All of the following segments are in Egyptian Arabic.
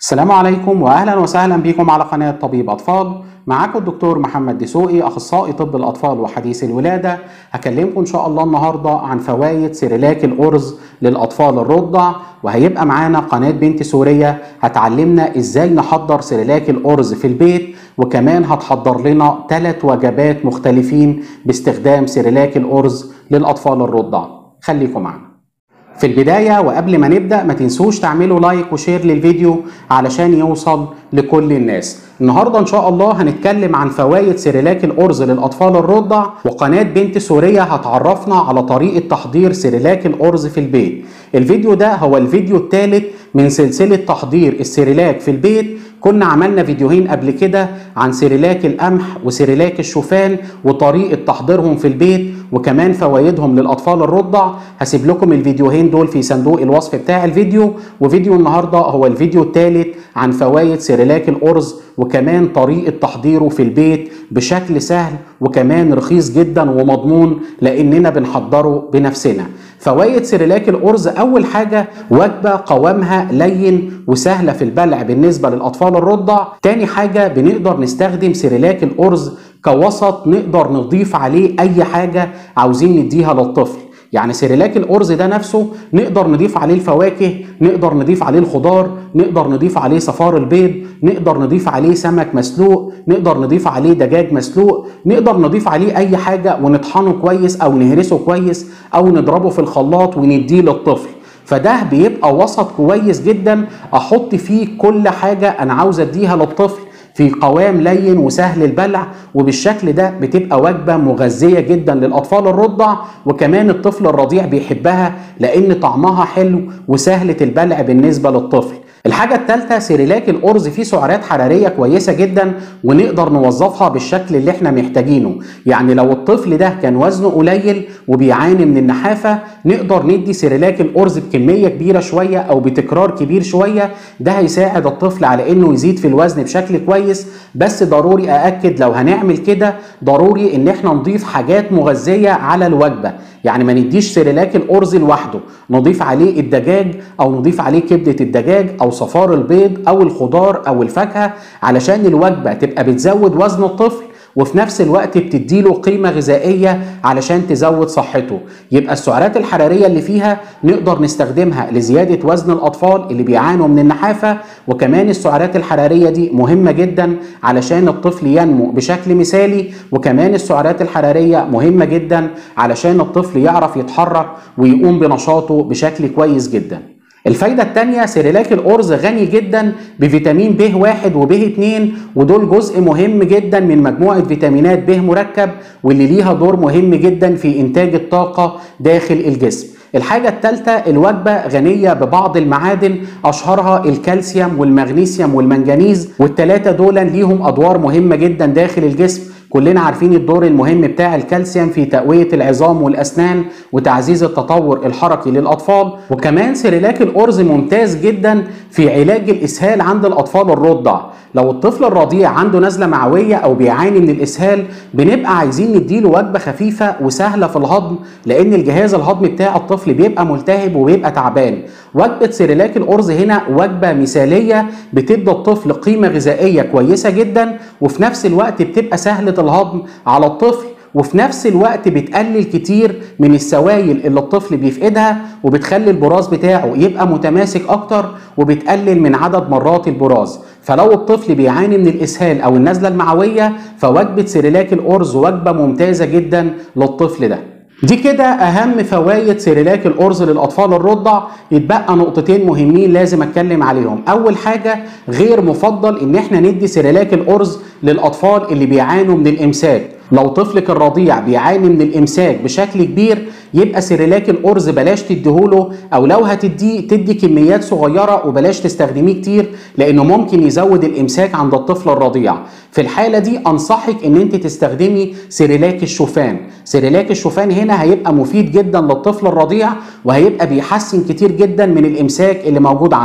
السلام عليكم واهلا وسهلا بكم على قناه طبيب اطفال معاكم الدكتور محمد دسوقي اخصائي طب الاطفال وحديث الولاده هكلمكم ان شاء الله النهارده عن فوائد سيريلاك الارز للاطفال الرضع وهيبقى معانا قناه بنت سوريه هتعلمنا ازاي نحضر سيريلاك الارز في البيت وكمان هتحضر لنا ثلاث وجبات مختلفين باستخدام سيريلاك الارز للاطفال الرضع خليكم معنا في البداية وقبل ما نبدأ ما تنسوش تعملوا لايك وشير للفيديو علشان يوصل لكل الناس النهاردة إن شاء الله هنتكلم عن فوائد سيريلاك الأرز للأطفال الرضع وقناة بنت سورية هتعرفنا على طريقة تحضير سيريلاك الأرز في البيت الفيديو ده هو الفيديو الثالث من سلسلة تحضير السيريلاك في البيت كنا عملنا فيديوهين قبل كده عن سيريلاك القمح وسيريلاك الشوفان وطريقة تحضيرهم في البيت وكمان فوائدهم للأطفال الرضع هسيب لكم الفيديوهين دول في صندوق الوصف بتاع الفيديو وفيديو النهاردة هو الفيديو الثالث عن فوائد سيريلاك الأرز وكمان طريقة تحضيره في البيت بشكل سهل وكمان رخيص جدا ومضمون لأننا بنحضره بنفسنا فوائد سيريلاك الأرز أول حاجة وجبة قوامها لين وسهلة في البلع بالنسبة للأطفال الرضع تاني حاجة بنقدر نستخدم سيريلاك الأرز كوسط نقدر نضيف عليه أي حاجة عاوزين نديها للطفل يعني سيريلاك الأرز ده نفسه نقدر نضيف عليه الفواكه نقدر نضيف عليه الخضار نقدر نضيف عليه صفار البيض نقدر نضيف عليه سمك مسلوق نقدر نضيف عليه دجاج مسلوق نقدر نضيف عليه أي حاجة ونطحنه كويس أو نهرسه كويس أو نضربه في الخلاط ونديه للطفل فده بيبقى وسط كويس جدا احط فيه كل حاجه انا عاوز اديها للطفل في قوام لين وسهل البلع وبالشكل ده بتبقى وجبه مغذيه جدا للاطفال الرضع وكمان الطفل الرضيع بيحبها لان طعمها حلو وسهله البلع بالنسبه للطفل الحاجة الثالثة سيريلاك الأرز فيه سعرات حرارية كويسة جدا ونقدر نوظفها بالشكل اللي احنا محتاجينه يعني لو الطفل ده كان وزنه قليل وبيعاني من النحافة نقدر ندي سيريلاك الأرز بكمية كبيرة شوية أو بتكرار كبير شوية ده هيساعد الطفل على إنه يزيد في الوزن بشكل كويس بس ضروري أأكد لو هنعمل كده ضروري إن احنا نضيف حاجات مغذية على الوجبة يعني ما نديش سيريلاك الأرز لوحده نضيف عليه الدجاج أو نضيف عليه كبدة الدجاج أو صفار البيض أو الخضار أو الفاكهة علشان الوجبة تبقى بتزود وزن الطفل وفي نفس الوقت بتديله قيمة غذائية علشان تزود صحته يبقى السعرات الحرارية اللي فيها نقدر نستخدمها لزيادة وزن الأطفال اللي بيعانوا من النحافة وكمان السعرات الحرارية دي مهمة جدا علشان الطفل ينمو بشكل مثالي وكمان السعرات الحرارية مهمة جدا علشان الطفل يعرف يتحرك ويقوم بنشاطه بشكل كويس جدا الفايدة التانية سيريلاك الأرز غني جدا بفيتامين ب 1 وب 2 ودول جزء مهم جدا من مجموعة فيتامينات ب مركب واللي ليها دور مهم جدا في إنتاج الطاقة داخل الجسم الحاجة الثالثة الوجبة غنية ببعض المعادن أشهرها الكالسيوم والمغنيسيوم والمنجنيز والثلاثة دول ليهم أدوار مهمة جدا داخل الجسم كلنا عارفين الدور المهم بتاع الكالسيوم في تقوية العظام والأسنان وتعزيز التطور الحركي للأطفال وكمان سيريلاك الأرز ممتاز جدا في علاج الإسهال عند الأطفال الرضع لو الطفل الرضيع عنده نزلة معوية أو بيعاني من الإسهال بنبقى عايزين نديله وجبة خفيفة وسهلة في الهضم لأن الجهاز الهضمي بتاع الطفل بيبقى ملتهب وبيبقى تعبان وجبة سيريلاك الأرز هنا وجبة مثالية بتدي الطفل قيمة غذائية كويسة جدا وفي نفس الوقت بتبقى سهلة الهضم على الطفل وفي نفس الوقت بتقلل كتير من السوائل اللي الطفل بيفقدها وبتخلي البراز بتاعه يبقى متماسك اكتر وبتقلل من عدد مرات البراز فلو الطفل بيعاني من الاسهال او النزله المعويه فوجبه سيريلاك الارز وجبه ممتازه جدا للطفل ده دي كده اهم فوائد سيريلاك الارز للاطفال الرضع يتبقى نقطتين مهمين لازم اتكلم عليهم اول حاجه غير مفضل ان احنا ندي سيريلاك الارز للاطفال اللي بيعانوا من الامساك لو طفلك الرضيع بيعاني من الامساك بشكل كبير يبقى سيريلاك الارز بلاش تديهوله او لو هتديه تدي كميات صغيره وبلاش تستخدميه كتير لانه ممكن يزود الامساك عند الطفل الرضيع في الحاله دي انصحك ان انت تستخدمي سيريلاك الشوفان سيريلاك الشوفان هنا هيبقى مفيد جدا للطفل الرضيع وهيبقى بيحسن كتير جدا من الامساك اللي موجود عنده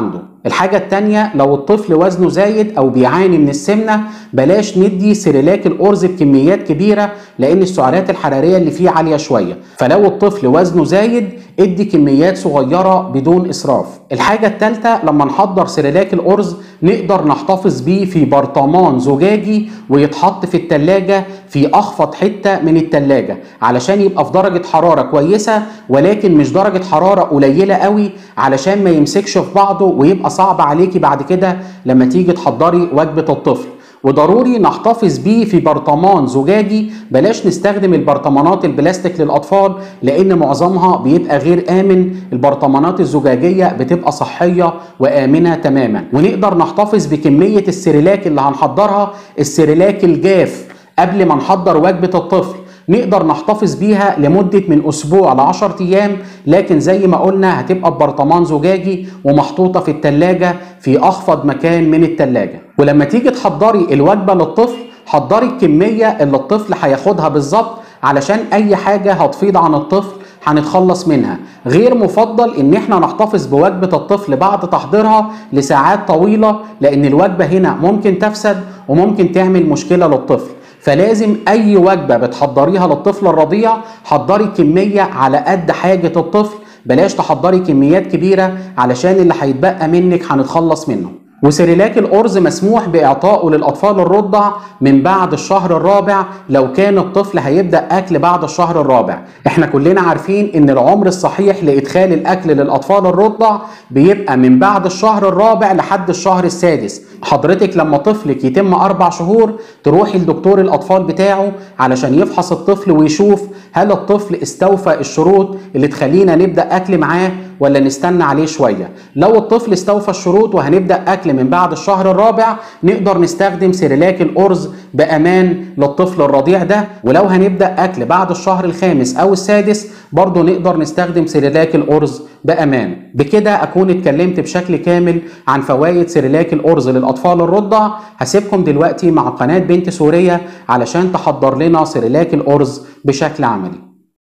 الحاجة التانية لو الطفل وزنه زايد أو بيعاني من السمنة بلاش ندي سيريلاك الأرز بكميات كبيرة لأن السعرات الحرارية اللي فيه عالية شوية فلو الطفل وزنه زايد ادي كميات صغيرة بدون إسراف الحاجة التالتة لما نحضر سيريلاك الأرز نقدر نحتفظ بيه في برطمان زجاجي ويتحط في التلاجة في أخفض حتة من التلاجة علشان يبقى في درجة حرارة كويسة ولكن مش درجة حرارة قليلة قوي علشان ما يمسكش في بعضه ويبقى صعب عليكي بعد كده لما تيجي تحضري وجبة الطفل وضروري نحتفظ بيه في برطمان زجاجي بلاش نستخدم البرطمانات البلاستيك للاطفال لان معظمها بيبقى غير امن البرطمانات الزجاجيه بتبقى صحيه وامنه تماما ونقدر نحتفظ بكميه السيريلاك اللي هنحضرها السيريلاك الجاف قبل ما نحضر وجبه الطفل نقدر نحتفظ بيها لمدة من أسبوع ل 10 أيام لكن زي ما قلنا هتبقى ببرطمان زجاجي ومحطوطة في التلاجة في أخفض مكان من التلاجة ولما تيجي تحضري الوجبة للطفل حضري الكمية اللي الطفل هياخدها بالظبط علشان أي حاجة هتفيض عن الطفل هنتخلص منها غير مفضل ان احنا نحتفظ بوجبة الطفل بعد تحضيرها لساعات طويلة لان الوجبة هنا ممكن تفسد وممكن تعمل مشكلة للطفل فلازم اي وجبه بتحضريها للطفل الرضيع حضري كميه على قد حاجه الطفل بلاش تحضري كميات كبيره علشان اللي هيتبقى منك هنتخلص منه وسيريلاك الأرز مسموح بإعطائه للأطفال الرضع من بعد الشهر الرابع لو كان الطفل هيبدأ أكل بعد الشهر الرابع احنا كلنا عارفين ان العمر الصحيح لإدخال الأكل للأطفال الرضع بيبقى من بعد الشهر الرابع لحد الشهر السادس حضرتك لما طفلك يتم أربع شهور تروحي لدكتور الأطفال بتاعه علشان يفحص الطفل ويشوف هل الطفل استوفى الشروط اللي تخلينا نبدأ أكل معاه ولا نستنى عليه شوية لو الطفل استوفى الشروط وهنبدأ أكل من بعد الشهر الرابع نقدر نستخدم سيريلاك الأرز بأمان للطفل الرضيع ده ولو هنبدأ أكل بعد الشهر الخامس أو السادس برضه نقدر نستخدم سيريلاك الأرز بأمان بكده أكون اتكلمت بشكل كامل عن فوائد سيريلاك الأرز للأطفال الرضع هسيبكم دلوقتي مع قناة بنت سورية علشان تحضر لنا سيريلاك الأرز بشكل عملي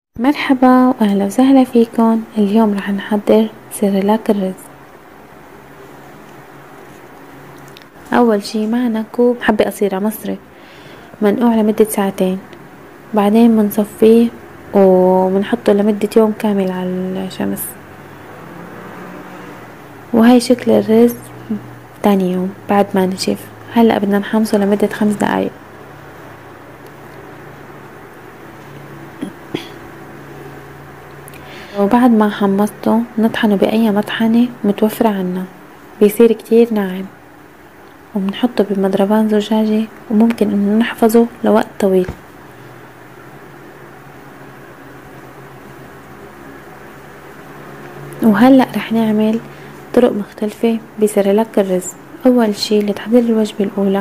مرحبا واهلا وسهلا فيكم اليوم رح نحضر سيريلاك الرز اول شي معنا كوب حبة قصيرة مصري منقوع لمدة ساعتين بعدين بنصفيه وبنحطه لمدة يوم كامل على الشمس وهي شكل الرز تاني يوم بعد ما نشف هلأ بدنا نحمصه لمدة خمس دقايق وبعد ما حمصته نطحنه بأي مطحنة متوفرة عنا بيصير كتير ناعم وبنحطه بمضربان زجاجي وممكن انه نحفظه لوقت طويل وهلأ رح نعمل طرق مختلفة بسريلاك الرز أول شي لتحضير الوجبة الأولى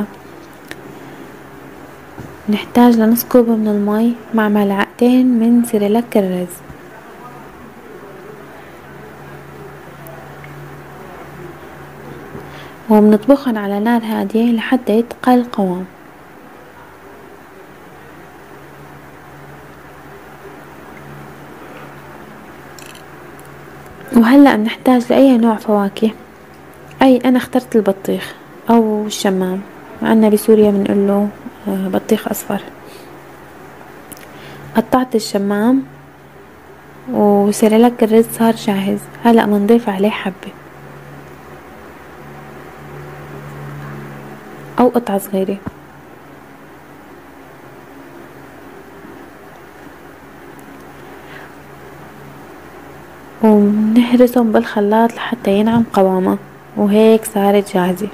نحتاج لنص كوب من المي مع ملعقتين من سريلاك الرز وبنطبخن على نار هادية لحتى يتقل القوام وهلأ بنحتاج لأي نوع فواكه أي أنا اخترت البطيخ أو الشمام عنا بسوريا بنقوله بطيخ أصفر قطعت الشمام وسريلاك الرز صار جاهز هلأ بنضيف عليه حبة أو قطعة صغيرة وبنهرسهم بالخلاط لحتى ينعم قوامه وهيك صارت جاهزة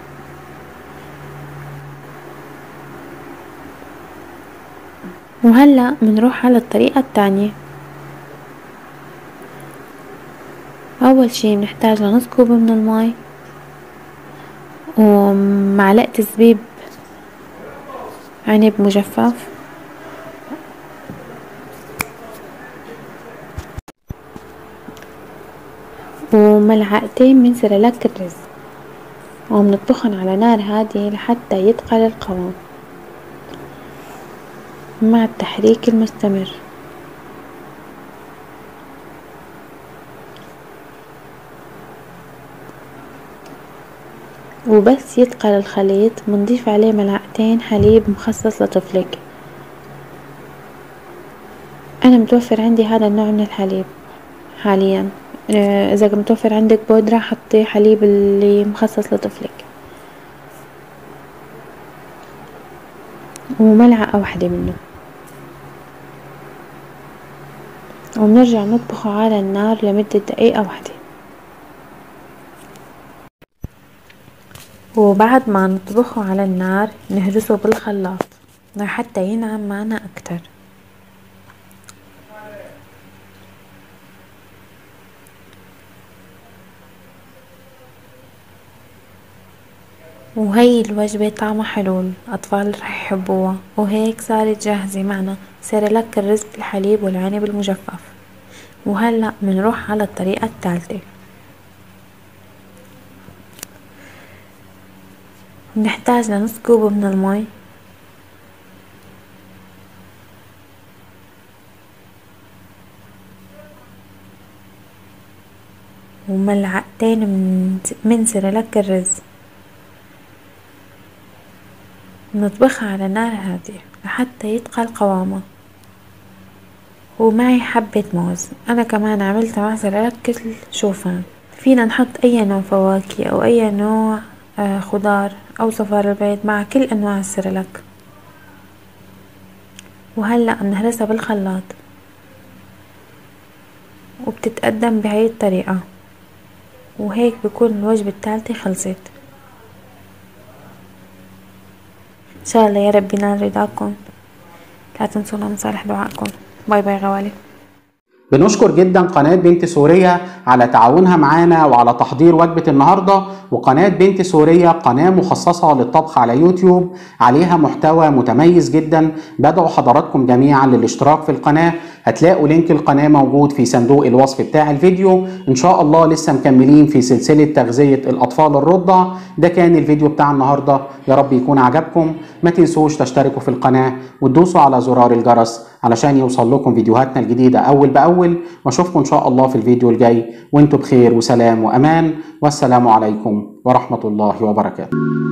وهلأ بنروح على الطريقة التانية أول شي بنحتاج لنص كوب من الماي ومعلقة زبيب عنب مجفف وملعقتين من سريلاك الرز وبنطبخن على نار هادية لحتى يتقل القوام مع التحريك المستمر وبس يتقل الخليط بنضيف عليه ملعقتين حليب مخصص لطفلك انا متوفر عندي هذا النوع من الحليب حاليا آه، اذا متوفر عندك بودرة حطي حليب اللي مخصص لطفلك وملعقة واحدة منه وبنرجع نطبخه على النار لمدة دقيقة واحدة وبعد ما نطبخه على النار نهرسه بالخلاط لحتى ينعم معنا أكتر وهي الوجبة طعمها حلو الأطفال رح يحبوها وهيك صارت جاهزة معنا سيريلاك الرز بالحليب والعنب المجفف وهلأ بنروح على الطريقة الثالثة بنحتاج لنص كوب من المي وملعقتين من من سيريلاك الرز نطبخها على نار هادية لحتى يتقل قوامها ومعي حبة موز أنا كمان عملت مع سيريلاك شوفان فينا نحط أي نوع فواكه أو أي نوع آه، خضار أو صفار البيض مع كل أنواع السيريلاك وهلأ بنهرسها بالخلاط وبتتقدم بهاي الطريقة وهيك بكون الوجبة الثالثة خلصت إن شاء الله يا رب ينال رضاكم لا تنسونا من صالح دعائكم باي باي غوالي بنشكر جدا قناة بنت سوريا على تعاونها معانا وعلى تحضير وجبة النهاردة وقناة بنت سوريا قناة مخصصة للطبخ على يوتيوب عليها محتوى متميز جدا بدعو حضراتكم جميعا للاشتراك في القناة هتلاقوا لينك القناة موجود في صندوق الوصف بتاع الفيديو ان شاء الله لسه مكملين في سلسلة تغذية الاطفال الرضع ده كان الفيديو بتاع النهاردة يا رب يكون عجبكم ما تنسوش تشتركوا في القناة وتدوسوا على زرار الجرس علشان يوصل لكم فيديوهاتنا الجديدة اول باول واشوفكم ان شاء الله في الفيديو الجاي وانتم بخير وسلام وامان والسلام عليكم ورحمة الله وبركاته